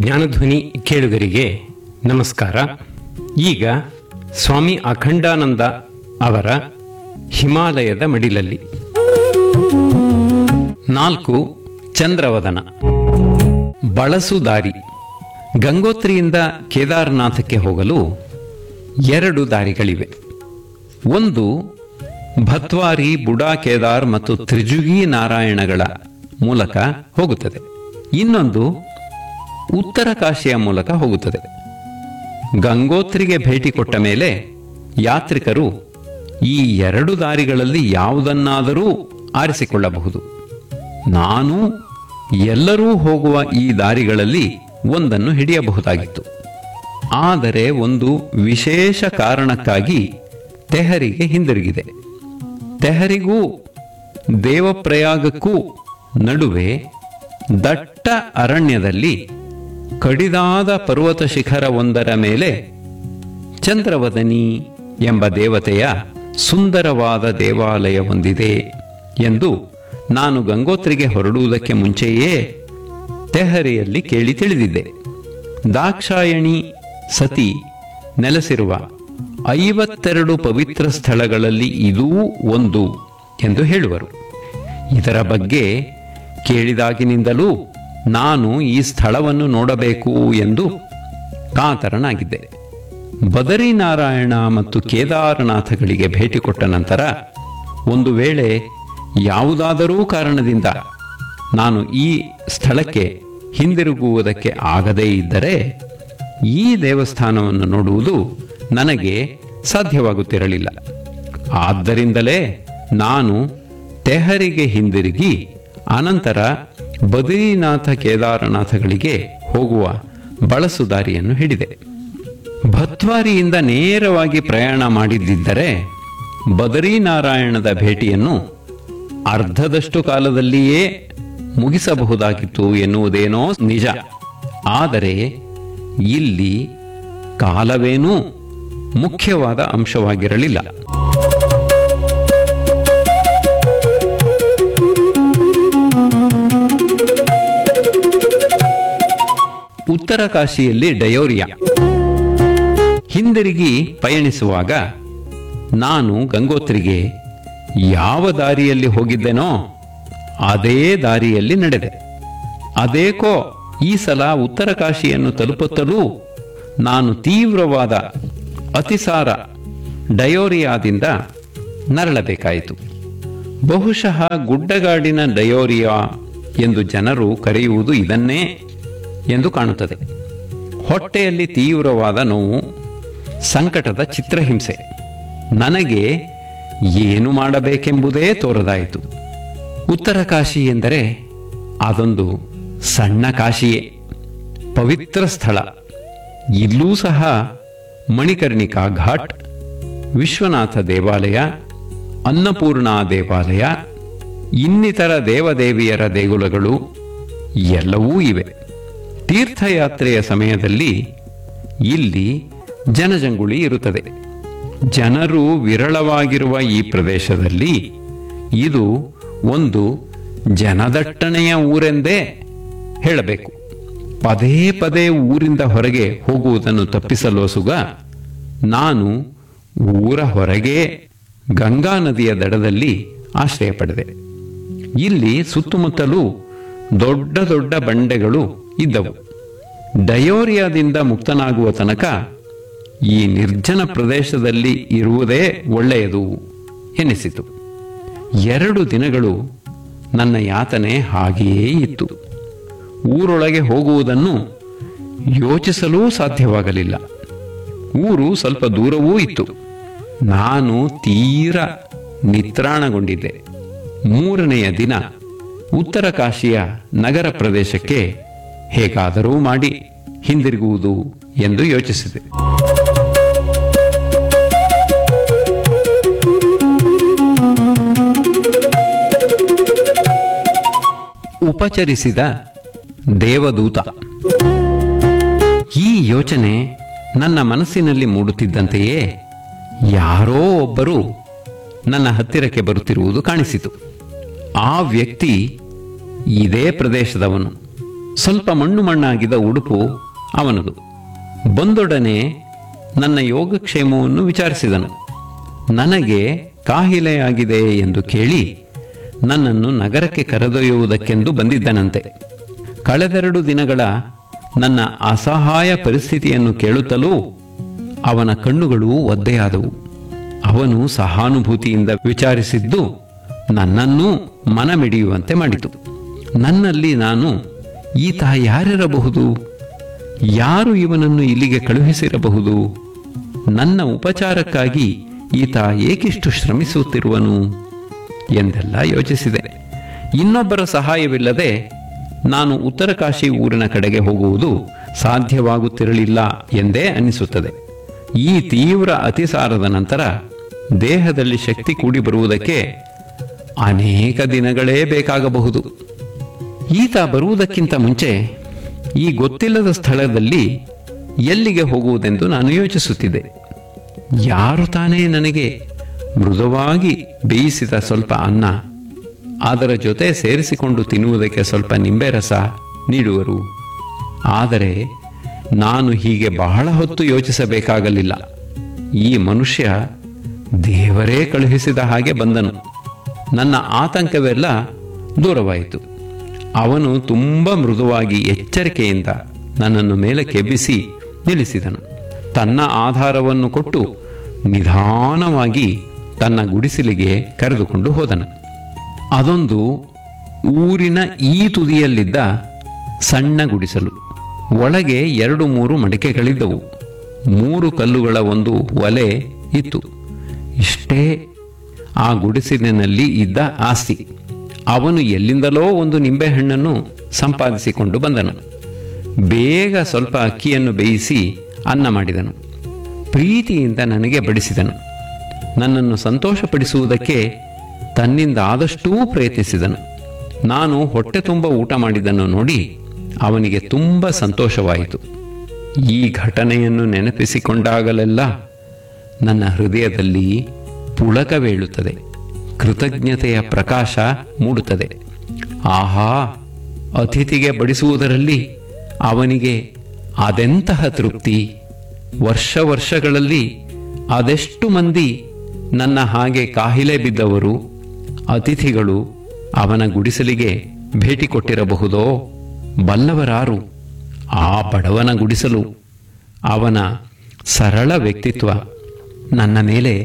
ಜ್ಞಾನಧ್ವನಿ ಕೇಳುಗರಿಗೆ ನಮಸ್ಕಾರ ಈಗ ಸ್ವಾಮಿ ಅಖಂಡಾನಂದ ಅವರ ಹಿಮಾಲಯದ ಮಡಿಲಲ್ಲಿ ನಾಲ್ಕು ಚಂದ್ರವದನ ಬಳಸು ದಾರಿ ಗಂಗೋತ್ರಿಯಿಂದ ಕೇದಾರನಾಥಕ್ಕೆ ಹೋಗಲು ಎರಡು ದಾರಿಗಳಿವೆ ಒಂದು ಭತ್ವಾರಿ ಬುಡಾ ಕೇದಾರ್ ಮತ್ತು ತ್ರಿಜುಗಿ ನಾರಾಯಣಗಳ ಮೂಲಕ ಹೋಗುತ್ತದೆ ಇನ್ನೊಂದು ಉತ್ತರ ಕಾಶಿಯ ಮೂಲಕ ಹೋಗುತ್ತದೆ ಗಂಗೋತ್ರಿಗೆ ಭೇಟಿ ಕೊಟ್ಟ ಮೇಲೆ ಯಾತ್ರಿಕರು ಈ ಎರಡು ದಾರಿಗಳಲ್ಲಿ ಯಾವುದನ್ನಾದರೂ ಆರಿಸಿಕೊಳ್ಳಬಹುದು ನಾನು ಎಲ್ಲರೂ ಹೋಗುವ ಈ ದಾರಿಗಳಲ್ಲಿ ಒಂದನ್ನು ಹಿಡಿಯಬಹುದಾಗಿತ್ತು ಆದರೆ ಒಂದು ವಿಶೇಷ ಕಾರಣಕ್ಕಾಗಿ ತೆಹರಿಗೆ ಹಿಂದಿರುಗಿದೆ ತೆಹರಿಗೂ ದೇವಪ್ರಯಾಗಕ್ಕೂ ನಡುವೆ ದಟ್ಟ ಅರಣ್ಯದಲ್ಲಿ ಕಡಿದಾದ ಪರ್ವತ ಶಿಖರವೊಂದರ ಮೇಲೆ ಚಂದ್ರವದನಿ ಎಂಬ ದೇವತೆಯ ಸುಂದರವಾದ ದೇವಾಲಯ ಹೊಂದಿದೆ ಎಂದು ನಾನು ಗಂಗೋತ್ರಿಗೆ ಹೊರಡುವುದಕ್ಕೆ ಮುಂಚೆಯೇ ತೆಹರಿಯಲ್ಲಿ ಕೇಳಿ ತಿಳಿದಿದ್ದೆ ದಾಕ್ಷಾಯಣಿ ಸತಿ ನೆಲೆಸಿರುವ ಐವತ್ತೆರಡು ಪವಿತ್ರ ಸ್ಥಳಗಳಲ್ಲಿ ಇದೂ ಒಂದು ಎಂದು ಹೇಳುವರು ಇದರ ಬಗ್ಗೆ ಕೇಳಿದಾಗಿನಿಂದಲೂ ನಾನು ಈ ಸ್ಥಳವನ್ನು ನೋಡಬೇಕು ಎಂದು ಕಾತರನಾಗಿದ್ದೆ ಬದರಿನಾರಾಯಣ ಮತ್ತು ಕೇದಾರನಾಥಗಳಿಗೆ ಭೇಟಿ ಕೊಟ್ಟ ನಂತರ ಒಂದು ವೇಳೆ ಯಾವುದಾದರೂ ಕಾರಣದಿಂದ ನಾನು ಈ ಸ್ಥಳಕ್ಕೆ ಹಿಂದಿರುಗುವುದಕ್ಕೆ ಆಗದೇ ಇದ್ದರೆ ಈ ದೇವಸ್ಥಾನವನ್ನು ನೋಡುವುದು ನನಗೆ ಸಾಧ್ಯವಾಗುತ್ತಿರಲಿಲ್ಲ ಆದ್ದರಿಂದಲೇ ನಾನು ತೆಹರಿಗೆ ಹಿಂದಿರುಗಿ ಅನಂತರ ಬದ್ರಿನಾಥ ಕೇದಾರನಾಥಗಳಿಗೆ ಹೋಗುವ ಬಳಸು ದಾರಿಯನ್ನು ಹಿಡಿದೆ ಭತ್ವಾರಿಯಿಂದ ನೇರವಾಗಿ ಪ್ರಯಾಣ ಮಾಡಿದ್ದಿದ್ದರೆ ಬದರಿನಾರಾಯಣದ ಭೇಟಿಯನ್ನು ಅರ್ಧದಷ್ಟು ಕಾಲದಲ್ಲಿಯೇ ಮುಗಿಸಬಹುದಾಗಿತ್ತು ಎನ್ನುವುದೇನೋ ನಿಜ ಆದರೆ ಇಲ್ಲಿ ಕಾಲವೇನೂ ಮುಖ್ಯವಾದ ಅಂಶವಾಗಿರಲಿಲ್ಲ ಉತ್ತರ ಕಾಶಿಯಲ್ಲಿ ಡಯೋರಿಯಾ ಹಿಂದಿರುಗಿ ಪಯಣಿಸುವಾಗ ನಾನು ಗಂಗೋತ್ರಿಗೆ ಯಾವ ದಾರಿಯಲ್ಲಿ ಹೋಗಿದ್ದೆನೋ ಅದೇ ದಾರಿಯಲ್ಲಿ ನಡೆದೆ ಅದೇಕೋ ಈ ಸಲ ಉತ್ತರ ಕಾಶಿಯನ್ನು ತಲುಪುತ್ತಲೂ ನಾನು ತೀವ್ರವಾದ ಅತಿಸಾರ ಡಯೋರಿಯಾದಿಂದ ನರಳಬೇಕಾಯಿತು ಬಹುಶಃ ಗುಡ್ಡಗಾಡಿನ ಡಯೋರಿಯಾ ಎಂದು ಜನರು ಕರೆಯುವುದು ಇದನ್ನೇ ಎಂದು ಕಾಣುತ್ತದೆ ಹೊಟ್ಟೆಯಲ್ಲಿ ತೀವ್ರವಾದ ನೋವು ಸಂಕಟದ ಚಿತ್ರಹಿಂಸೆ ನನಗೆ ಏನು ಮಾಡಬೇಕೆಂಬುದೇ ತೋರದಾಯಿತು ಉತ್ತರ ಕಾಶಿ ಎಂದರೆ ಅದೊಂದು ಸಣ್ಣ ಕಾಶಿಯೇ ಪವಿತ್ರ ಸ್ಥಳ ಇಲ್ಲೂ ಸಹ ಮಣಿಕರ್ಣಿಕಾ ಘಾಟ್ ವಿಶ್ವನಾಥ ದೇವಾಲಯ ಅನ್ನಪೂರ್ಣಾ ದೇವಾಲಯ ಇನ್ನಿತರ ದೇವದೇವಿಯರ ದೇಗುಲಗಳು ಎಲ್ಲವೂ ಇವೆ ತೀರ್ಥಯಾತ್ರೆಯ ಸಮಯದಲ್ಲಿ ಇಲ್ಲಿ ಜನಜಂಗುಳಿ ಇರುತ್ತದೆ ಜನರು ವಿರಳವಾಗಿರುವ ಈ ಪ್ರದೇಶದಲ್ಲಿ ಇದು ಒಂದು ಜನದಟ್ಟಣೆಯ ಊರೆಂದೇ ಹೇಳಬೇಕು ಪದೇ ಪದೇ ಊರಿಂದ ಹೊರಗೆ ಹೋಗುವುದನ್ನು ತಪ್ಪಿಸಲೋಸುಗ ನಾನು ಊರ ಹೊರಗೆ ಗಂಗಾ ನದಿಯ ದಡದಲ್ಲಿ ಆಶ್ರಯ ಪಡೆದೆ ಇಲ್ಲಿ ಸುತ್ತಮುತ್ತಲೂ ದೊಡ್ಡ ದೊಡ್ಡ ಬಂಡೆಗಳು ಇದ್ದವು ಡಯೋರಿಯಾದಿಂದ ಮುಕ್ತನಾಗುವ ತನಕ ಈ ನಿರ್ಜನ ಪ್ರದೇಶದಲ್ಲಿ ಇರುವುದೇ ಒಳ್ಳೆಯದು ಎನಿಸಿತು ಎರಡು ದಿನಗಳು ನನ್ನ ಯಾತನೆ ಹಾಗೆಯೇ ಇತ್ತು ಊರೊಳಗೆ ಹೋಗುವುದನ್ನು ಯೋಚಿಸಲೂ ಸಾಧ್ಯವಾಗಲಿಲ್ಲ ಊರು ಸ್ವಲ್ಪ ದೂರವೂ ಇತ್ತು ನಾನು ತೀರ ನಿತ್ರಾಣಗೊಂಡಿದ್ದೆ ಮೂರನೆಯ ದಿನ ಉತ್ತರ ಕಾಶಿಯ ನಗರ ಪ್ರದೇಶಕ್ಕೆ ಹೇಗಾದರೂ ಮಾಡಿ ಹಿಂದಿರುಗುವುದು ಎಂದು ಯೋಚಿಸಿದೆ ಉಪಚರಿಸಿದ ದೇವದೂತ ಈ ಯೋಚನೆ ನನ್ನ ಮನಸ್ಸಿನಲ್ಲಿ ಮೂಡುತ್ತಿದ್ದಂತೆಯೇ ಯಾರೋ ಒಬ್ಬರು ನನ್ನ ಹತ್ತಿರಕ್ಕೆ ಬರುತ್ತಿರುವುದು ಕಾಣಿಸಿತು ಆ ವ್ಯಕ್ತಿ ಇದೇ ಪ್ರದೇಶದವನು ಸ್ವಲ್ಪ ಮಣ್ಣು ಮಣ್ಣಾಗಿದ್ದ ಉಡುಪು ಅವನದು ಬಂದೊಡನೆ ನನ್ನ ಯೋಗಕ್ಷೇಮವನ್ನು ವಿಚಾರಿಸಿದನು ನನಗೆ ಕಾಹಿಲೆಯಾಗಿದೆ ಎಂದು ಕೇಳಿ ನನ್ನನ್ನು ನಗರಕ್ಕೆ ಕರೆದೊಯ್ಯುವುದಕ್ಕೆಂದು ಬಂದಿದ್ದನಂತೆ ಕಳೆದೆರಡು ದಿನಗಳ ನನ್ನ ಅಸಹಾಯ ಪರಿಸ್ಥಿತಿಯನ್ನು ಕೇಳುತ್ತಲೂ ಅವನ ಕಣ್ಣುಗಳು ಒದ್ದೆಯಾದವು ಅವನು ಸಹಾನುಭೂತಿಯಿಂದ ವಿಚಾರಿಸಿದ್ದು ನನ್ನನ್ನೂ ಮನಮಿಡಿಯುವಂತೆ ಮಾಡಿತು ನನ್ನಲ್ಲಿ ನಾನು ಈತ ಯಾರಿರಬಹುದು ಯಾರು ಇವನನ್ನು ಇಲ್ಲಿಗೆ ಕಳುಹಿಸಿರಬಹುದು ನನ್ನ ಉಪಚಾರಕ್ಕಾಗಿ ಈತ ಏಕಿಷ್ಟು ಶ್ರಮಿಸುತ್ತಿರುವನು ಎಂದೆಲ್ಲ ಯೋಚಿಸಿದೆ ಇನ್ನೊಬ್ಬರ ಸಹಾಯವಿಲ್ಲದೆ ನಾನು ಉತ್ತರ ಕಾಶಿ ಊರಿನ ಕಡೆಗೆ ಹೋಗುವುದು ಸಾಧ್ಯವಾಗುತ್ತಿರಲಿಲ್ಲ ಎಂದೇ ಅನಿಸುತ್ತದೆ ಈ ತೀವ್ರ ಅತಿಸಾರದ ನಂತರ ದೇಹದಲ್ಲಿ ಶಕ್ತಿ ಕೂಡಿ ಬರುವುದಕ್ಕೆ ಅನೇಕ ದಿನಗಳೇ ಬೇಕಾಗಬಹುದು ಈತ ಬರುವುದಕ್ಕಿಂತ ಮುಂಚೆ ಈ ಗೊತ್ತಿಲ್ಲದ ಸ್ಥಳದಲ್ಲಿ ಎಲ್ಲಿಗೆ ಹೋಗುವುದೆಂದು ನಾನು ಯೋಚಿಸುತ್ತಿದ್ದೆ ಯಾರು ತಾನೇ ನನಗೆ ಮೃದುವಾಗಿ ಬೇಯಿಸಿದ ಸ್ವಲ್ಪ ಅನ್ನ ಅದರ ಜೊತೆ ಸೇರಿಸಿಕೊಂಡು ತಿನ್ನುವುದಕ್ಕೆ ಸ್ವಲ್ಪ ನಿಂಬೆ ರಸ ನೀಡುವರು ಆದರೆ ನಾನು ಹೀಗೆ ಬಹಳ ಹೊತ್ತು ಯೋಚಿಸಬೇಕಾಗಲಿಲ್ಲ ಈ ಮನುಷ್ಯ ದೇವರೇ ಕಳುಹಿಸಿದ ಹಾಗೆ ಬಂದನು ನನ್ನ ಆತಂಕವೆಲ್ಲ ದೂರವಾಯಿತು ಅವನು ತುಂಬ ಮೃದುವಾಗಿ ಎಚ್ಚರಿಕೆಯಿಂದ ನನ್ನನ್ನು ಮೇಲಕ್ಕೆ ಎಬ್ಬಿಸಿ ನಿಲ್ಲಿಸಿದನು ತನ್ನ ಆಧಾರವನ್ನು ಕೊಟ್ಟು ನಿಧಾನವಾಗಿ ತನ್ನ ಗುಡಿಸಲಿಗೆ ಕರೆದುಕೊಂಡು ಹೋದನು ಅದೊಂದು ಊರಿನ ಈ ತುದಿಯಲ್ಲಿದ್ದ ಸಣ್ಣ ಗುಡಿಸಲು ಒಳಗೆ ಎರಡು ಮೂರು ಮಡಿಕೆಗಳಿದ್ದವು ಮೂರು ಕಲ್ಲುಗಳ ಒಂದು ಒಲೆ ಇತ್ತು ಇಷ್ಟೇ ಆ ಗುಡಿಸಿಲಿನಲ್ಲಿ ಇದ್ದ ಆಸ್ತಿ ಅವನು ಎಲ್ಲಿಂದಲೋ ಒಂದು ನಿಂಬೆಹಣ್ಣನ್ನು ಸಂಪಾದಿಸಿಕೊಂಡು ಬಂದನು ಬೇಗ ಸ್ವಲ್ಪ ಅಕ್ಕಿಯನ್ನು ಬೇಯಿಸಿ ಅನ್ನ ಮಾಡಿದನು ಪ್ರೀತಿಯಿಂದ ನನಗೆ ಬಡಿಸಿದನು ನನ್ನನ್ನು ಸಂತೋಷಪಡಿಸುವುದಕ್ಕೆ ತನ್ನಿಂದ ಆದಷ್ಟೂ ಪ್ರಯತ್ನಿಸಿದನು ನಾನು ಹೊಟ್ಟೆ ತುಂಬ ಊಟ ಮಾಡಿದ್ದನ್ನು ನೋಡಿ ಅವನಿಗೆ ತುಂಬ ಸಂತೋಷವಾಯಿತು ಈ ಘಟನೆಯನ್ನು ನೆನಪಿಸಿಕೊಂಡಾಗಲೆಲ್ಲ ನನ್ನ ಹೃದಯದಲ್ಲಿ ಪುಳಕವೇಳುತ್ತದೆ ಕೃತಜ್ಞತೆಯ ಪ್ರಕಾಶ ಮೂಡುತ್ತದೆ ಆಹಾ ಅತಿಥಿಗೆ ಬಡಿಸುವುದರಲ್ಲಿ ಅವನಿಗೆ ಅದೆಂತಹ ತೃಪ್ತಿ ವರ್ಷ ವರ್ಷಗಳಲ್ಲಿ ಅದೆಷ್ಟು ಮಂದಿ ನನ್ನ ಹಾಗೆ ಕಾಹಿಲೆ ಬಿದ್ದವರು ಅತಿಥಿಗಳು ಅವನ ಗುಡಿಸಲಿಗೆ ಭೇಟಿ ಕೊಟ್ಟಿರಬಹುದೋ ಬಲ್ಲವರಾರು ಆ ಬಡವನ ಗುಡಿಸಲು ಅವನ ಸರಳ ವ್ಯಕ್ತಿತ್ವ ನನ್ನ ಮೇಲೆ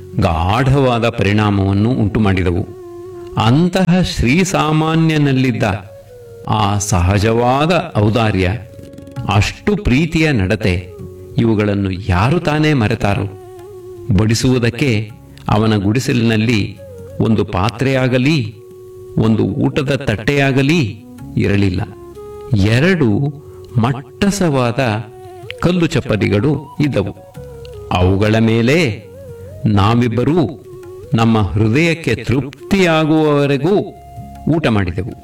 ಗಾಢವಾದ ಪರಿಣಾಮವನ್ನು ಉಂಟುಮಾಡಿದವು ಅಂತಹ ಶ್ರೀಸಾಮಾನ್ಯನಲ್ಲಿದ್ದ ಆ ಸಹಜವಾದ ಔದಾರ್ಯ ಅಷ್ಟು ಪ್ರೀತಿಯ ನಡತೆ ಇವುಗಳನ್ನು ಯಾರು ತಾನೇ ಮರೆತಾರು ಬಡಿಸುವುದಕ್ಕೆ ಅವನ ಗುಡಿಸಲಿನಲ್ಲಿ ಒಂದು ಪಾತ್ರೆಯಾಗಲಿ ಒಂದು ಊಟದ ತಟ್ಟೆಯಾಗಲಿ ಇರಲಿಲ್ಲ ಎರಡು ಮಟ್ಟಸವಾದ ಕಲ್ಲು ಚಪ್ಪಲಿಗಳು ಇದ್ದವು ಅವುಗಳ ಮೇಲೆ ನಾವಿಬ್ಬರೂ ನಮ್ಮ ಹೃದಯಕ್ಕೆ ತೃಪ್ತಿಯಾಗುವವರೆಗೂ ಊಟ ಮಾಡಿದೆವು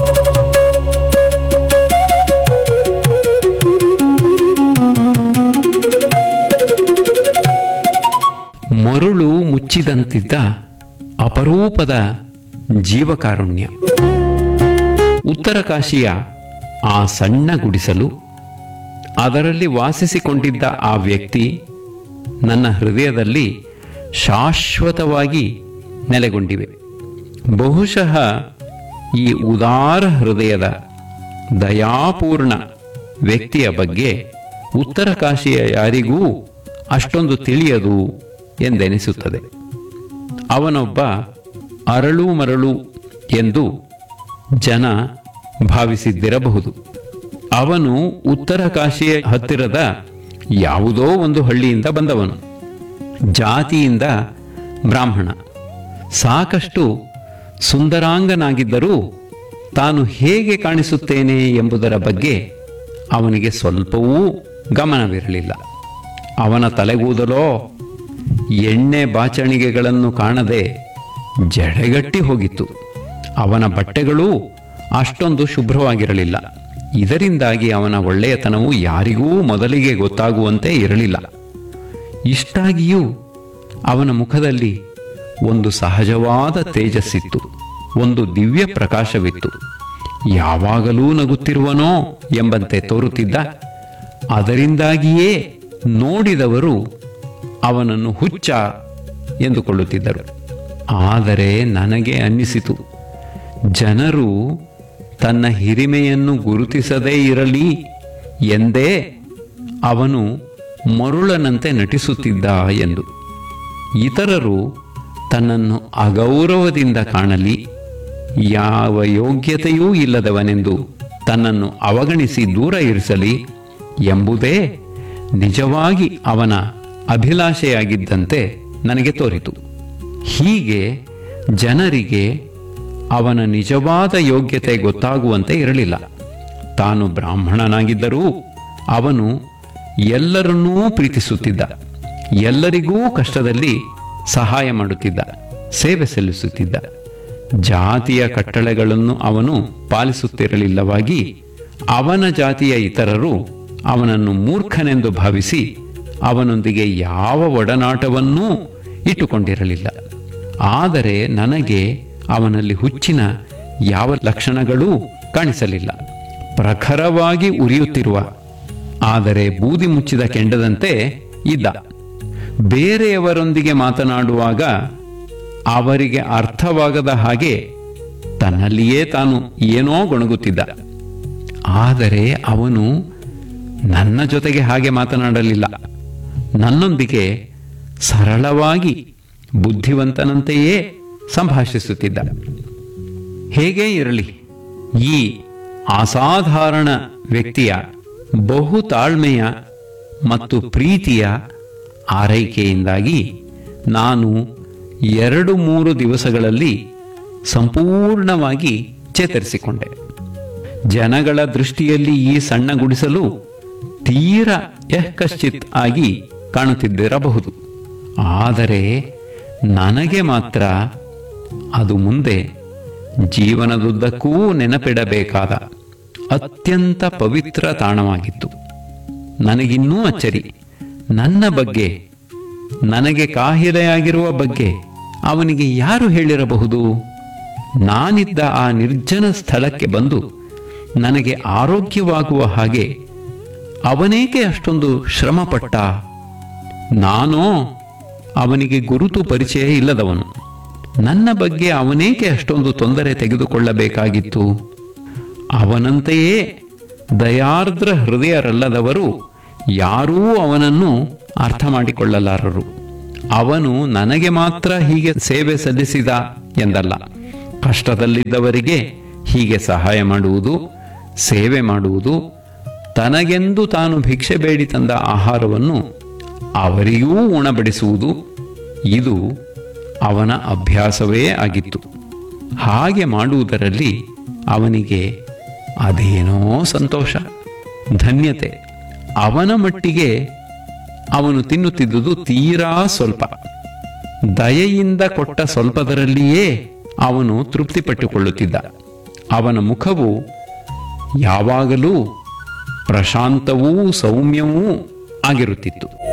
ಮರುಳು ಮುಚ್ಚಿದಂತಿದ್ದ ಅಪರೂಪದ ಜೀವಕಾರುಣ್ಯ ಉತ್ತರ ಕಾಶಿಯ ಆ ಸಣ್ಣ ಗುಡಿಸಲು ಅದರಲ್ಲಿ ವಾಸಿಸಿಕೊಂಡಿದ್ದ ಆ ವ್ಯಕ್ತಿ ನನ್ನ ಹೃದಯದಲ್ಲಿ ಶಾಶ್ವತವಾಗಿ ನೆಲೆಗೊಂಡಿವೆ ಬಹುಶಃ ಈ ಉದಾರ ಹೃದಯದ ದಯಾಪೂರ್ಣ ವ್ಯಕ್ತಿಯ ಬಗ್ಗೆ ಉತ್ತರ ಕಾಶಿಯ ಯಾರಿಗೂ ಅಷ್ಟೊಂದು ತಿಳಿಯದು ಎಂದೆನಿಸುತ್ತದೆ ಅವನೊಬ್ಬ ಅರಳು ಮರಳು ಎಂದು ಜನ ಭಾವಿಸಿದ್ದಿರಬಹುದು ಅವನು ಉತ್ತರ ಕಾಶಿಯ ಹತ್ತಿರದ ಯಾವುದೋ ಒಂದು ಹಳ್ಳಿಯಿಂದ ಬಂದವನು ಜಾತಿಯಿಂದ ಬ್ರಾಹ್ಮಣ ಸಾಕಷ್ಟು ಸುಂದರಾಂಗನಾಗಿದ್ದರೂ ತಾನು ಹೇಗೆ ಕಾಣಿಸುತ್ತೇನೆ ಎಂಬುದರ ಬಗ್ಗೆ ಅವನಿಗೆ ಸ್ವಲ್ಪವೂ ಗಮನವಿರಲಿಲ್ಲ ಅವನ ತಲೆಗೂದಲೋ ಎಣ್ಣೆ ಬಾಚಣಿಗೆಗಳನ್ನು ಕಾಣದೆ ಜಡೆಗಟ್ಟಿ ಹೋಗಿತ್ತು ಅವನ ಬಟ್ಟೆಗಳೂ ಅಷ್ಟೊಂದು ಶುಭ್ರವಾಗಿರಲಿಲ್ಲ ಇದರಿಂದಾಗಿ ಅವನ ಒಳ್ಳೆಯತನವು ಯಾರಿಗೂ ಮೊದಲಿಗೆ ಗೊತ್ತಾಗುವಂತೆ ಇರಲಿಲ್ಲ ಇಷ್ಟಾಗಿಯೂ ಅವನ ಮುಖದಲ್ಲಿ ಒಂದು ಸಹಜವಾದ ತೇಜಸ್ಸಿತ್ತು ಒಂದು ದಿವ್ಯ ಪ್ರಕಾಶವಿತ್ತು ಯಾವಾಗಲೂ ನಗುತ್ತಿರುವನೋ ಎಂಬಂತೆ ತೋರುತ್ತಿದ್ದ ಅದರಿಂದಾಗಿಯೇ ನೋಡಿದವರು ಅವನನ್ನು ಹುಚ್ಚ ಎಂದುಕೊಳ್ಳುತ್ತಿದ್ದರು ಆದರೆ ನನಗೆ ಅನ್ನಿಸಿತು ಜನರು ತನ್ನ ಹಿರಿಮೆಯನ್ನು ಗುರುತಿಸದೇ ಇರಲಿ ಎಂದೇ ಅವನು ಮರುಳನಂತೆ ನಟಿಸುತ್ತಿದ್ದ ಎಂದು ಇತರರು ತನ್ನನ್ನು ಅಗೌರವದಿಂದ ಕಾಣಲಿ ಯಾವ ಯೋಗ್ಯತೆಯೂ ಇಲ್ಲದವನೆಂದು ತನ್ನನ್ನು ಅವಗಣಿಸಿ ದೂರ ಇರಿಸಲಿ ಎಂಬುದೇ ನಿಜವಾಗಿ ಅವನ ಅಭಿಲಾಷೆಯಾಗಿದ್ದಂತೆ ನನಗೆ ತೋರಿತು ಹೀಗೆ ಜನರಿಗೆ ಅವನ ನಿಜವಾದ ಯೋಗ್ಯತೆ ಗೊತ್ತಾಗುವಂತೆ ಇರಲಿಲ್ಲ ತಾನು ಬ್ರಾಹ್ಮಣನಾಗಿದ್ದರೂ ಅವನು ಎಲ್ಲರನ್ನೂ ಪ್ರೀತಿಸುತ್ತಿದ್ದ ಎಲ್ಲರಿಗೂ ಕಷ್ಟದಲ್ಲಿ ಸಹಾಯ ಮಾಡುತ್ತಿದ್ದ ಸೇವೆ ಸಲ್ಲಿಸುತ್ತಿದ್ದ ಜಾತಿಯ ಕಟ್ಟಳೆಗಳನ್ನು ಅವನು ಪಾಲಿಸುತ್ತಿರಲಿಲ್ಲವಾಗಿ ಅವನ ಜಾತಿಯ ಇತರರು ಅವನನ್ನು ಮೂರ್ಖನೆಂದು ಭಾವಿಸಿ ಅವನೊಂದಿಗೆ ಯಾವ ಒಡನಾಟವನ್ನೂ ಇಟ್ಟುಕೊಂಡಿರಲಿಲ್ಲ ಆದರೆ ನನಗೆ ಅವನಲ್ಲಿ ಹುಚ್ಚಿನ ಯಾವ ಲಕ್ಷಣಗಳೂ ಕಾಣಿಸಲಿಲ್ಲ ಪ್ರಖರವಾಗಿ ಉರಿಯುತ್ತಿರುವ ಆದರೆ ಬೂದಿ ಮುಚ್ಚಿದ ಕೆಂಡದಂತೆ ಇದ್ದ ಬೇರೆಯವರೊಂದಿಗೆ ಮಾತನಾಡುವಾಗ ಅವರಿಗೆ ಅರ್ಥವಾಗದ ಹಾಗೆ ತನ್ನಲ್ಲಿಯೇ ತಾನು ಏನೋ ಗೊಣಗುತ್ತಿದ್ದ ಆದರೆ ಅವನು ನನ್ನ ಜೊತೆಗೆ ಹಾಗೆ ಮಾತನಾಡಲಿಲ್ಲ ನನ್ನೊಂದಿಗೆ ಸರಳವಾಗಿ ಬುದ್ಧಿವಂತನಂತೆಯೇ ಸಂಭಾಷಿಸುತ್ತಿದ್ದ ಹೇಗೇ ಇರಲಿ ಈ ಅಸಾಧಾರಣ ವ್ಯಕ್ತಿಯ ಬಹು ತಾಳ್ಮೆಯ ಮತ್ತು ಪ್ರೀತಿಯ ಆರೈಕೆಯಿಂದಾಗಿ ನಾನು ಎರಡು ಮೂರು ದಿವಸಗಳಲ್ಲಿ ಸಂಪೂರ್ಣವಾಗಿ ಚೇತರಿಸಿಕೊಂಡೆ ಜನಗಳ ದೃಷ್ಟಿಯಲ್ಲಿ ಈ ಸಣ್ಣ ಗುಡಿಸಲು ತೀರ ಯಃಕಶ್ಚಿತ್ ಆಗಿ ಕಾಣುತ್ತಿದ್ದಿರಬಹುದು ಆದರೆ ನನಗೆ ಮಾತ್ರ ಅದು ಮುಂದೆ ಜೀವನದುದ್ದಕ್ಕೂ ನೆನಪಿಡಬೇಕಾದ ಅತ್ಯಂತ ಪವಿತ್ರ ತಾಣವಾಗಿತ್ತು ನನಗಿನ್ನೂ ಅಚ್ಚರಿ ನನ್ನ ಬಗ್ಗೆ ನನಗೆ ಕಾಹಿಲೆಯಾಗಿರುವ ಬಗ್ಗೆ ಅವನಿಗೆ ಯಾರು ಹೇಳಿರಬಹುದು ನಾನಿದ್ದ ಆ ನಿರ್ಜನ ಸ್ಥಳಕ್ಕೆ ಬಂದು ನನಗೆ ಆರೋಗ್ಯವಾಗುವ ಹಾಗೆ ಅವನೇಕೆ ಅಷ್ಟೊಂದು ಶ್ರಮಪಟ್ಟ ನಾನೋ ಅವನಿಗೆ ಗುರುತು ಪರಿಚಯ ಇಲ್ಲದವನು ನನ್ನ ಬಗ್ಗೆ ಅವನೇಕೆ ಅಷ್ಟೊಂದು ತೊಂದರೆ ತೆಗೆದುಕೊಳ್ಳಬೇಕಾಗಿತ್ತು ಅವನಂತೆಯೇ ದಯಾರ್ದ್ರ ಹೃದಯರಲ್ಲದವರು ಯಾರೂ ಅವನನ್ನು ಅರ್ಥ ಮಾಡಿಕೊಳ್ಳಲಾರರು ಅವನು ನನಗೆ ಮಾತ್ರ ಹೀಗೆ ಸೇವೆ ಸಲ್ಲಿಸಿದ ಎಂದಲ್ಲ ಕಷ್ಟದಲ್ಲಿದ್ದವರಿಗೆ ಹೀಗೆ ಸಹಾಯ ಮಾಡುವುದು ಸೇವೆ ಮಾಡುವುದು ತನಗೆಂದು ತಾನು ಭಿಕ್ಷೆ ಬೇಡಿ ತಂದ ಆಹಾರವನ್ನು ಅವರಿಗೂ ಉಣಬಡಿಸುವುದು ಇದು ಅವನ ಅಭ್ಯಾಸವೇ ಆಗಿತ್ತು ಹಾಗೆ ಮಾಡುವುದರಲ್ಲಿ ಅವನಿಗೆ ಅದೇನೋ ಸಂತೋಷ ಧನ್ಯತೆ ಅವನ ಮಟ್ಟಿಗೆ ಅವನು ತಿನ್ನುತ್ತಿದ್ದುದು ತೀರಾ ಸ್ವಲ್ಪ ದಯೆಯಿಂದ ಕೊಟ್ಟ ಸ್ವಲ್ಪದರಲ್ಲಿಯೇ ಅವನು ತೃಪ್ತಿಪಟ್ಟುಕೊಳ್ಳುತ್ತಿದ್ದ ಅವನ ಮುಖವು ಯಾವಾಗಲೂ ಪ್ರಶಾಂತವೂ ಸೌಮ್ಯವೂ ಆಗಿರುತ್ತಿತ್ತು